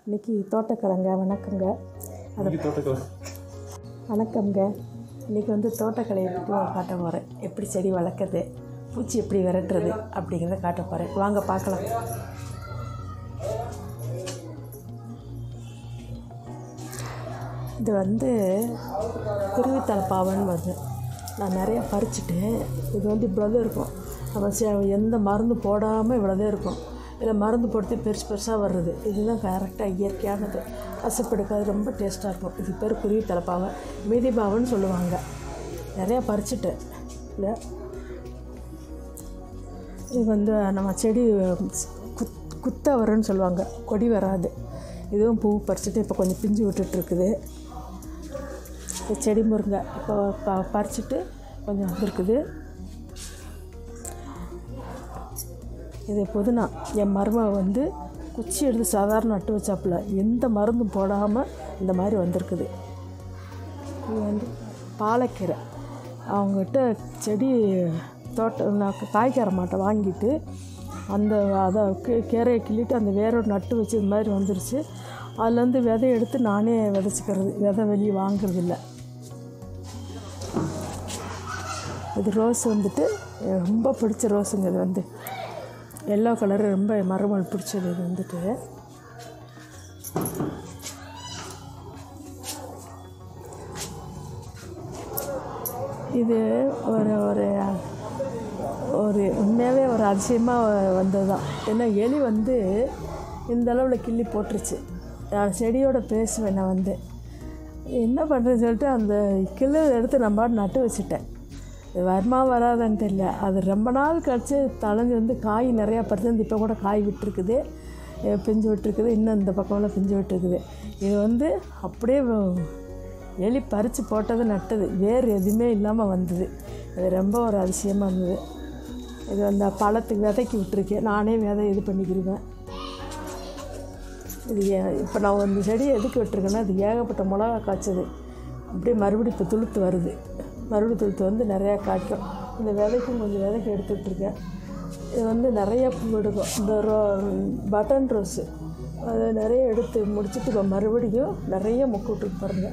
இன்னைக்கு தோட்டக்கலைங்க வணக்கங்க இன்னைக்கு தோட்டக்கலை வணக்கம்ங்க இன்றைக்கி வந்து தோட்டக்கலையை பற்றி நான் காட்ட போகிறேன் எப்படி செடி வளர்க்குறது பூச்சி எப்படி விரட்டுறது அப்படிங்கிறத காட்ட போகிறேன் வாங்க பார்க்கலாம் இது வந்து குருவித்தலைப்பாவன்னு வருது நான் நிறையா பறிச்சுட்டேன் இது வந்து இவ்வளோதான் இருக்கும் நம்ம சே- எந்த மருந்து போடாமல் இவ்வளோதான் இருக்கும் இதில் மருந்து போட்டு பெருசு பெருசாக வர்றது இதுதான் கரெக்டாக இயற்கையானது கசப்பெடுக்காது ரொம்ப டேஸ்ட்டாக இருக்கும் இது பேர் குருவி தலைப்பாவை மீதி பாவன்னு சொல்லுவாங்க நிறையா பறிச்சுட்டேன் இல்லை இது வந்து நம்ம செடி குத் குத்த வரன்னு சொல்லுவாங்க கொடி வராது இதுவும் பூ பறிச்சுட்டு இப்போ கொஞ்சம் பிஞ்சு விட்டுட்டு இருக்குது இது செடி முருங்கை இப்போ ப பறிச்சுட்டு கொஞ்சம் வந்திருக்குது இது புதினா என் மருமக வந்து குச்சி எடுத்து சாதாரண நட்டு வச்சாப்புல எந்த மருந்தும் போடாமல் இந்த மாதிரி வந்திருக்குது இது வந்து பாலக்கீரை அவங்ககிட்ட செடி தோட்டம் நான் காய்கற மாட்டை வாங்கிட்டு அந்த அதை கீ- கீரையை கிள்ளிட்டு அந்த வேரோடு நட்டு வச்சு இது மாதிரி வந்துருச்சு அதுலேருந்து விதை எடுத்து நானே விதைச்சிக்கிறது விதை வெளியே வாங்குறது இல்லை இது ரோஸ் வந்துட்டு எனக்கு ரொம்ப பிடிச்ச ரோஸுங்க இது வந்து எல்லோ கலர் ரொம்ப மருமல் பிடிச்சது இது வந்துட்டு இது ஒரு ஒரு ஒரு உண்மையாகவே ஒரு அதிசயமாக வந்தது தான் ஏன்னா எலி வந்து இந்த அளவில் கிள்ளி போட்டுருச்சு நான் செடியோட பேசுவேன் நான் வந்து என்ன பண்ணுறேன்னு சொல்லிட்டு அந்த கிள்ளை எடுத்து நான் பாட்டு நட்டு வச்சுட்டேன் இது வருமா வராதான்னு தெரியல அது ரொம்ப நாள் கழிச்சு தளைஞ்சு வந்து காய் நிறையா பறிச்சு இப்போ கூட காய் விட்டுருக்குது அஹ் பிஞ்சு விட்டுருக்குது இன்னும் இந்த பக்கம்லாம் பிஞ்சு விட்டுருக்குது இது வந்து அப்படியே வ- எலி பறித்து போட்டது நட்டது வேறு எதுவுமே இல்லாமல் வந்தது அது ரொம்ப ஒரு அதிசயமாக இருந்தது இது அந்த பழத்துக்கு விதைக்கி விட்டுருக்கேன் நானே விதை இது பண்ணிக்கிருவேன் இது ஏ- இப்போ நான் இந்த செடியை எதுக்கு விட்டுருக்கேன்னா அது ஏகப்பட்ட மிளகா காய்ச்சது அப்படியே மறுபடியும் இப்போ துளுத்து வருது மறுபடியும் துளுத்து வந்து நிறையா காய்க்கும் இந்த விதைக்கும் கொஞ்சம் விதைக்கு எடுத்து விட்டுருக்கேன் இது வந்து நிறைய பூ எடுக்கும் இந்த ரோ பட்டன் ரோஸு அதை நிறைய எடுத்து முடிச்சுட்டு இப்போ மறுபடியும் நிறைய முக்கு விட்டுருக்கு பாருங்க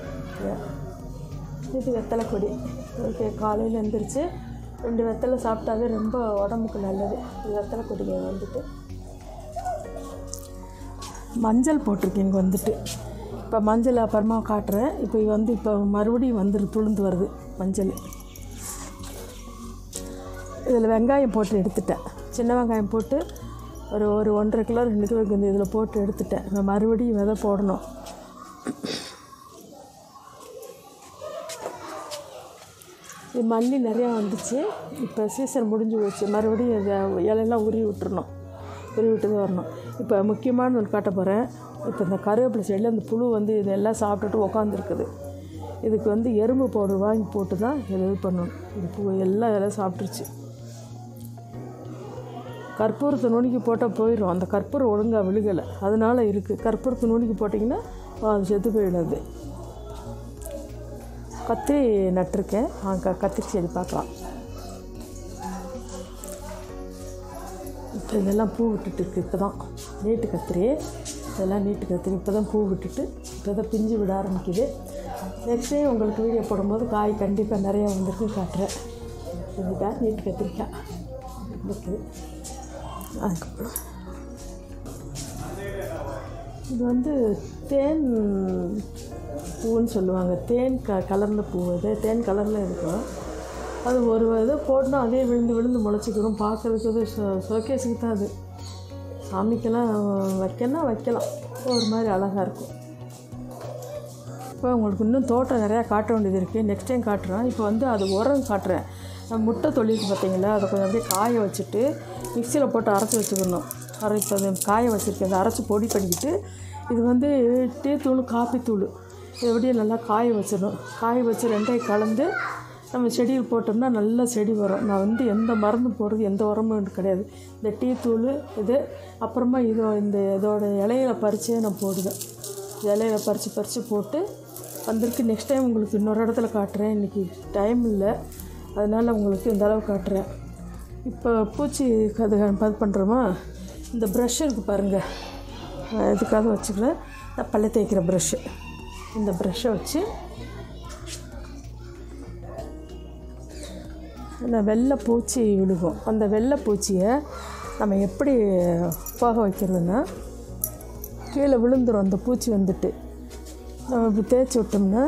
இது வெத்தலை கொடி ஓகே காலையில் எழுந்திரிச்சு ரெண்டு வெத்தலை சாப்பிட்டாவே ரொம்ப உடம்புக்கு நல்லது இது வெத்தலை கொடிங்க வந்துட்டு மஞ்சள் போட்டிருக்கேன் இங்கே வந்துட்டு இப்போ மஞ்சள் அப்புறமா காட்டுறேன் இப்போ இது வந்து இப்போ மறுபடியும் வந்துரு துளுந்து வருது மஞ்சள் இதில் வெங்காயம் போட்டு எடுத்துட்டேன் சின்ன வெங்காயம் போட்டு ஒரு ஒரு ஒன்றரை கிலோ ரெண்டு கிலோ வந்து இதில் போட்டு எடுத்துட்டேன் நான் மறுபடியும் விதை போடணும் இது மல்லி நிறையா வந்துச்சு இப்போ சீசன் முடிஞ்சு போச்சு மறுபடியும் இதை இலையெல்லாம் உருவி விட்டுறணும் உருவி விட்டு தான் வரணும் இப்போ முக்கியமான ஒன்று காட்ட போகிறேன் இப்போ இந்த கருவேப்பிலை செடியில் அந்த புழு வந்து இதெல்லாம் சாப்பிட்டுட்டு உக்காந்துருக்குது இதுக்கு வந்து எறும்பு பவுடர் வாங்கி போட்டு தான் இதை இது பண்ணணும் இது பூ எல்லாம் இதெல்லாம் சாப்பிட்ருச்சு கற்பூரத்தை நுணுக்கி போட்டால் போயிடும் அந்த கற்பூரம் ஒழுங்காக விழுகலை அதனால இருக்குது கற்பூரத்தை நுணுக்கி போட்டிங்கன்னா அது செத்து போயிடாது கத்திரி நட்டிருக்கேன் க கத்திரி செடி பார்க்கலாம் இப்போ இதெல்லாம் பூ விட்டுட்டு இருக்கு இப்போ தான் நீட்டு கத்திரி இதெல்லாம் நீட்டு கத்திரி இப்போ தான் பூ விட்டுட்டு இப்போ தான் பிஞ்சு விட ஆரம்பிக்குது நெக்ஸ்ட் டைம் உங்களுக்கு வீடியோ போடும்போது காய் கண்டிப்பாக நிறையா வந்திருக்கு காட்டுறேன் இதுக்காக நீட்டு கத்திரிக்காய் இருக்குது அதுக்கப்புறம் இது வந்து தேன் பூன்னு சொல்லுவாங்க தேன் க கலர்ந்த பூ அது தேன் கலரில் இருக்கும் அது ஒரு இது போட்டுனா அதே விழுந்து விழுந்து முளைச்சிக்கிறோம் பார்க்குறதுக்கு அது ஷோகேஸுக்கு தான் அது சாமிக்கெல்லாம் வைக்கனா வைக்கலாம் ஒரு மாதிரி அழகாக இருக்கும் இப்போ உங்களுக்கு இன்னும் தோட்டம் நிறையா காட்ட வேண்டியது இருக்குது நெக்ஸ்ட் டைம் காட்டுறேன் இப்போ வந்து அது உரம் காட்டுறேன் நான் முட்டை தொழிலுக்கு பார்த்தீங்களா அதை கொஞ்சம் அப்படியே காய வச்சுட்டு மிக்சியில் போட்டு அரைச்சி வச்சுக்கணும் அரை இப்போ அது காய வச்சுருக்கேன் அதை அரைச்சி பொடி பண்ணிக்கிட்டு இது வந்து டீ தூள் காப்பி தூள் இதை அப்படியே நல்லா காய வச்சிடணும் காய வச்சு ரெண்டையும் கலந்து நம்ம செடியில் போட்டோம்னா நல்லா செடி வரும் நான் வந்து எந்த மருந்து போடுறது எந்த உரமும் எனக்கு கிடையாது இந்த டீ தூள் இது அப்புறமா இது இந்த இதோட இலையில பறிச்சே நான் போடுவேன் இலையில பறித்து பறித்து போட்டு வந்திருக்கு நெக்ஸ்ட் டைம் உங்களுக்கு இன்னொரு இடத்துல காட்டுறேன் இன்றைக்கி டைம் இல்லை அதனால் உங்களுக்கு இந்த அளவு காட்டுறேன் இப்போ பூச்சி அது இது பண்ணுறோமா இந்த ப்ரஷ் இருக்குது பாருங்கள் இதுக்காக வச்சுக்கிறேன் இந்த பல்ல தேய்க்கிற ப்ரஷ்ஷு இந்த ப்ரஷ்ஷை வச்சு இந்த வெள்ளை பூச்சி விழுகும் அந்த வெள்ளை பூச்சியை நம்ம எப்படி போக வைக்கிறதுன்னா கீழே விழுந்துரும் அந்த பூச்சி வந்துட்டு நம்ம இப்படி தேய்ச்சி விட்டோம்னா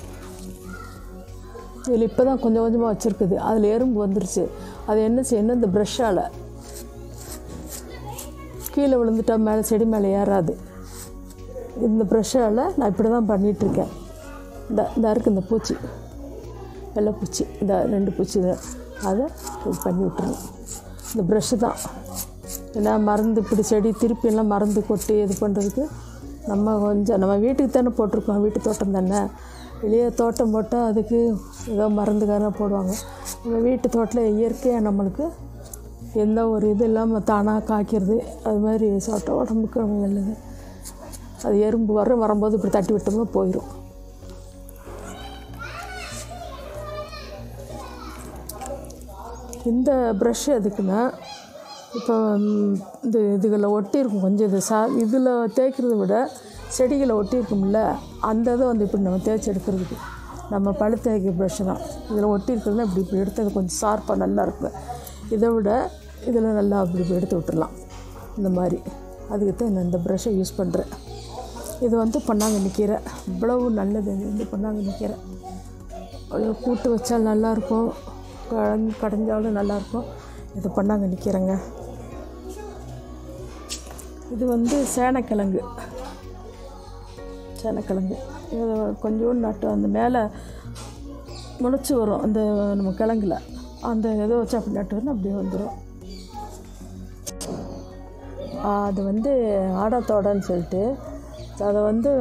இதில் இப்போ தான் கொஞ்சம் கொஞ்சமாக வச்சுருக்குது அதில் எறும்பு வந்துருச்சு அது என்ன செய்யணும் இந்த ப்ரெஷ்ஷால் கீழே விழுந்துட்டா மேலே செடி மேலே ஏறாது இந்த ப்ரெஷ்ஷால் நான் இப்படி தான் பண்ணிகிட்ருக்கேன் இந்த இந்த இருக்குது இந்த பூச்சி வெள்ளை பூச்சி இந்த ரெண்டு பூச்சி தான் அதை இது பண்ணி விட்டுருணும் இந்த ப்ரெஷ்ஷு தான் ஏன்னா மருந்து இப்படி செடி திருப்பி எல்லாம் மருந்து கொட்டி இது பண்ணுறதுக்கு நம்ம கொஞ்சம் நம்ம வீட்டுக்கு தானே போட்டிருக்கோம் வீட்டு தோட்டம் தானே வெளியே தோட்டம் போட்டால் அதுக்கு ஏதோ மருந்துக்காரங்க போடுவாங்க நம்ம வீட்டு தோட்டத்தில் இயற்கையாக நம்மளுக்கு எந்த ஒரு இது இல்லாமல் தானாக காய்க்கிறது அது மாதிரி சாப்பிட்டா உடம்புக்கு ரொம்ப நல்லது அது எறும்பு வரும் வரும்போது இப்படி தட்டி விட்டோம்னா போயிடும் இந்த ப்ரஷ் எதுக்குன்னா இப்போ ம், இந்த இதுகளில் ஒட்டியிருக்கும் கொஞ்சம் இது சா இதில் தேய்க்கிறத விட செடிகளை ஒட்டியிருக்கும்ல அந்த இதை வந்து இப்படி நம்ம தேய்ச்சி எடுக்கிறதுக்கு நம்ம பழு தேய்க்கிற ப்ரஷ் தான் இதில் ஒட்டியிருக்கிறதுனா இப்படி இப்படி எடுத்து அது கொஞ்சம் ஷார்ப்பாக நல்லா இருக்கும் இதை விட இதில் நல்லா அப்படி இப்படி எடுத்து விட்டுறலாம் இந்த மாதிரி அதுக்கு தான் நான் இந்த ப்ரஷ்ஷை யூஸ் பண்ணுறேன் இது வந்து பொன்னாங்கண்ணி கீரை இவ்வளவு நல்லது இது வந்து பொன்னாங்கண்ணி கீரை அவ்வளோ கூட்டு வச்சால் நல்லாயிருக்கும் கடைஞ்சி கடைஞ்சாலும் நல்லாயிருக்கும் இது பொன்னாங்கண்ணி கீரைங்க இது வந்து சேனக்கிழங்கு சேனக்கிழங்கு இது கொஞ்சோண்டு நட்டு அந்த மேலே முளைச்சி வரும் அந்த நம்ம கிழங்குல அந்த இதை வச்சு அப்படி நட்டு வரணும் அப்படியே வந்துடும் அது வந்து ஆடத்தோடன்னு சொல்லிட்டு அதை வந்து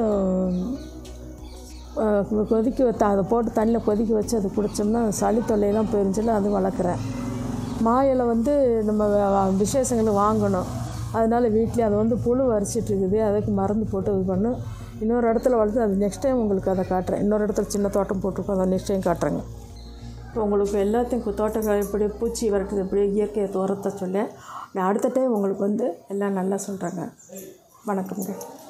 அஹ், கொதிக்க வைத்த அதை போட்டு தண்ணியில் கொதிக்க வச்சு அதை குடித்தோம்னா சளி தொல்லையெல்லாம் போயிருந்துச்சுல அது வளர்க்குறேன் மா இலை வந்து நம்ம வ- விசேஷங்களுக்கு வாங்கணும் அதனால் வீட்லேயே அதை வந்து புழு வரிச்சிட்டு இருக்குது அதுக்கு மருந்து போட்டு இது பண்ணும் இன்னொரு இடத்துல வளர்த்து அது நெக்ஸ்ட் டைம் உங்களுக்கு அதை காட்டுறேன் இன்னொரு இடத்துல சின்ன தோட்டம் போட்டிருக்கோம் அதை நெக்ஸ்ட் டைம் காட்டுறேங்க இப்போ உங்களுக்கு எல்லாத்தையும் கு- தோட்டக்கலை எப்படி பூச்சி விரட்டுறது எப்படி இயற்கையை தோரத்தை சொல்லி நான் அடுத்த டைம் உங்களுக்கு வந்து எல்லாம் நல்லா சொல்கிறேங்க வணக்கம்ங்க